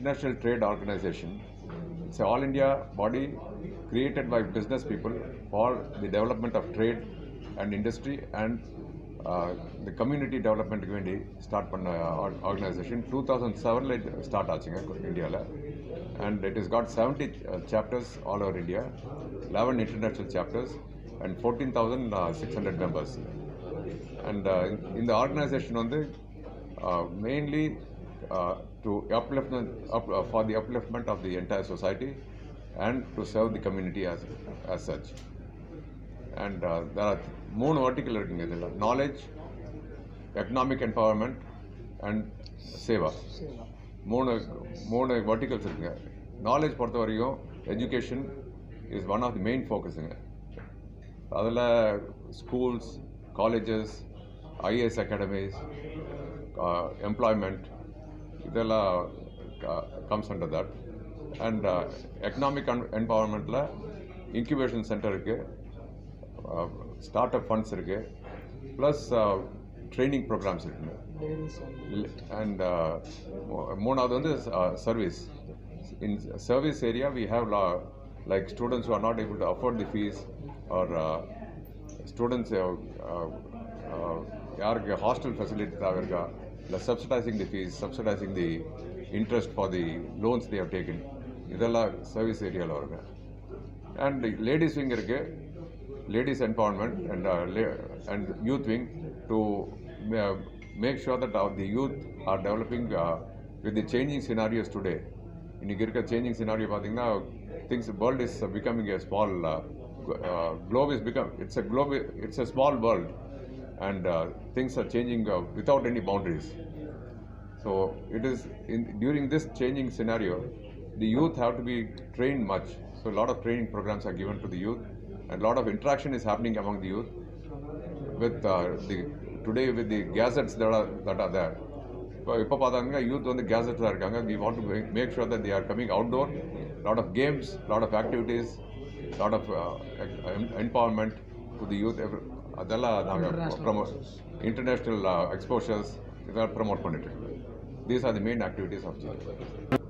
international trade organization. It's an all India body created by business people for the development of trade and industry and uh, the community டெவலப்மெண்ட்டுக்கு வேண்டி start பண்ண organisation two thousand செவனில் start ஆச்சுங்க இந்தியாவில் and it is got seventy chapters all over India eleven international chapters and fourteen thousand six hundred members and இந்த organisation வந்து mainly to upliftment up, uh, for the upliftment of the entire society and to serve the community as as such and uh, there are மூணு vertical இருக்குங்க இதில் knowledge economic empowerment and seva மூணு மூணு verticals இருக்குங்க knowledge பொறுத்த வரைக்கும் education is one of the main ஃபோக்கஸுங்க அதில் schools colleges IAS academies employment இதெல்லாம் comes under that and economic எம்பவர்மெண்ட்டில் இன்குபேஷன் சென்டர் இருக்குது ஸ்டார்ட் அப் ஃபண்ட்ஸ் இருக்குது ப்ளஸ் ட்ரைனிங் ப்ரோக்ராம்ஸ் இருக்குங்க அண்ட் மூணாவது வந்து service in service area we have like students are not able to afford the fees or students யாருக்கு hostel facility தேவை இருக்கா இல்லை subsidising the fees subsidising the interest for the loans they have taken இதெல்லாம் service ஏரியாவில் வருங்க and ladies wing இருக்குது ladies empowerment and uh, la- and youth wing to ma- make sure that our, the youth are developing uh, with the changing scenarios today. இன்னைக்கு இருக்க changing scenario பார்த்தீங்கன்னா things world is becoming a small globe is become it's a globe it's a small world and uh, things are changing uh, without any boundaries so it is in, during this changing scenario, the youth have to be trained much. So a lot of training programs are given to the youth, and a lot of interaction is happening among the youth. With uh, the today with the gadgets that are that are there. இப்போ இப்போ பார்த்தாங்க youth வந்து கேசட்ஸாக இருக்காங்க we want to make sure that the are coming outdoor lot of games lot of activities lot of empowerment to the youth அதெல்லாம் நாங்கள் promo international exposures இதெல்லாம் promote பண்ணிட்டு இருக்கோம் these are the main activities of G